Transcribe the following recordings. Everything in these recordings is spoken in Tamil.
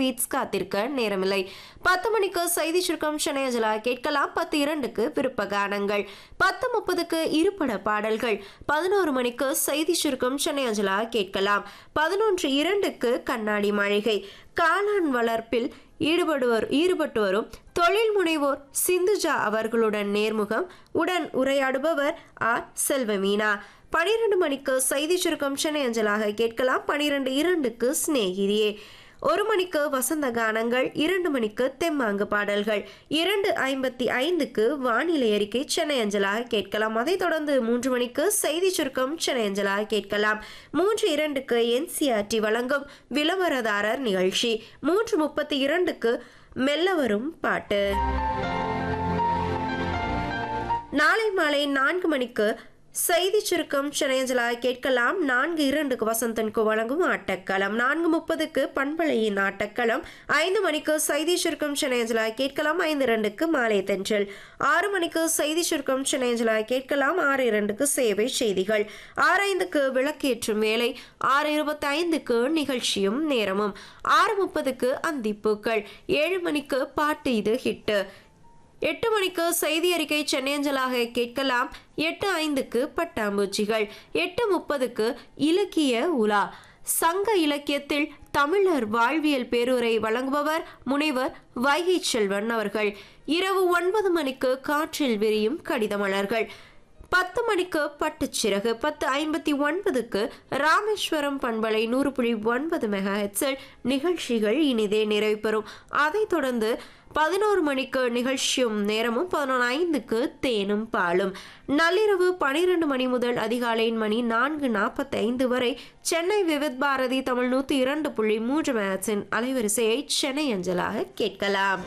பீட்ஸ் காத்திருக்க நேரமில்லை பத்து மணிக்கு செய்தி சுருக்கம் சென்னையஜலா கேட்கலாம் பத்து இரண்டுக்கு விருப்ப கானங்கள் பத்து முப்பதுக்கு இருபட பாடல்கள் பதினோரு மணிக்கு செய்தி சுருக்கம் சென்னையஜலா கேட்கலாம் பதினொன்று இரண்டுக்கு கண்ணாடி மாளிகை காளான் வளர்ப்பில் ஈடுபடுவர் ஈடுபட்டு வரும் தொழில் முனைவோர் சிந்துஜா அவர்களுடன் நேர்முகம் உடன் உரையாடுபவர் ஆர் செல்வமீனா பனிரெண்டு மணிக்கு செய்தி சுருக்கம் சென்னை அஞ்சலாக கேட்கலாம் பனிரெண்டு இரண்டுக்கு சிநேகிரியே ஒரு மணிக்கு வசந்த கானங்கள் இரண்டு மணிக்கு தெம்மாங்கு பாடல்கள் இரண்டு ஐம்பத்தி ஐந்துக்கு வானிலை அறிக்கை சென்னை அஞ்சலாக கேட்கலாம் அதைத் தொடர்ந்து மூன்று மணிக்கு செய்தி சுருக்கம் சென்னை அஞ்சலாக கேட்கலாம் மூன்று இரண்டுக்கு என்சிஆர்டி வழங்கும் விளம்பரதாரர் நிகழ்ச்சி மூன்று முப்பத்தி இரண்டுக்கு மெல்ல வரும் பாட்டு நாளை மாலை நான்கு மணிக்கு செய்தி சுருக்கம் சென்னையஞ்சலாக கேட்கலாம் நான்கு இரண்டுக்கு வசந்தனுக்கு வழங்கும் ஆட்டக்களம் நான்கு முப்பதுக்கு பண்பலையின் ஆட்டக்களம் ஐந்து மணிக்கு செய்தி சுருக்கம் சென்னையஞ்சலாக கேட்கலாம் ஐந்து இரண்டுக்கு மாலை தென்றல் ஆறு மணிக்கு செய்தி சுருக்கம் சென்னையஞ்சலாக கேட்கலாம் ஆறு இரண்டுக்கு சேவை செய்திகள் ஆறு ஐந்துக்கு விளக்கேற்றும் வேலை ஆறு இருபத்தி ஐந்துக்கு நிகழ்ச்சியும் நேரமும் ஆறு முப்பதுக்கு அந்திப்பூக்கள் ஏழு மணிக்கு பாட்டு இது ஹிட்டு எட்டு மணிக்கு செய்தி அறிக்கை சென்னையஞ்சலாக கேட்கலாம் எட்டு ஐந்துக்கு பட்டாம்பூச்சிகள் எட்டு முப்பதுக்கு இலக்கிய உலா சங்க இலக்கியத்தில் தமிழர் வாழ்வியல் பேருரை வழங்குபவர் முனைவர் வைகை செல்வன் அவர்கள் இரவு ஒன்பது மணிக்கு காற்றில் விரியும் கடிதமலர்கள் பத்து மணிக்கு பட்டுச்சிறகு பத்து ஐம்பத்தி ஒன்பதுக்கு ராமேஸ்வரம் பண்பலை நூறு புள்ளி ஒன்பது மெகா ஹெட்ஸில் நிகழ்ச்சிகள் இனிதே நிறைவு பெறும் அதைத் தொடர்ந்து பதினோரு மணிக்கு நிகழ்ச்சியும் நேரமும் பதினொன்று ஐந்துக்கு தேனும் பாலும் நள்ளிரவு பனிரெண்டு மணி முதல் அதிகாலையின் மணி நான்கு நாற்பத்தி ஐந்து வரை சென்னை விவித் பாரதி தமிழ் நூற்றி இரண்டு புள்ளி மூன்று மேட்சின் அலைவரிசையை சென்னை அஞ்சலாக கேட்கலாம்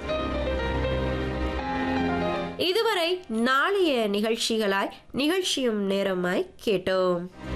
இதுவரை நாளைய நிகழ்ச்சிகளாய் நிகழ்ச்சியும் நேரமாய் கேட்டோம்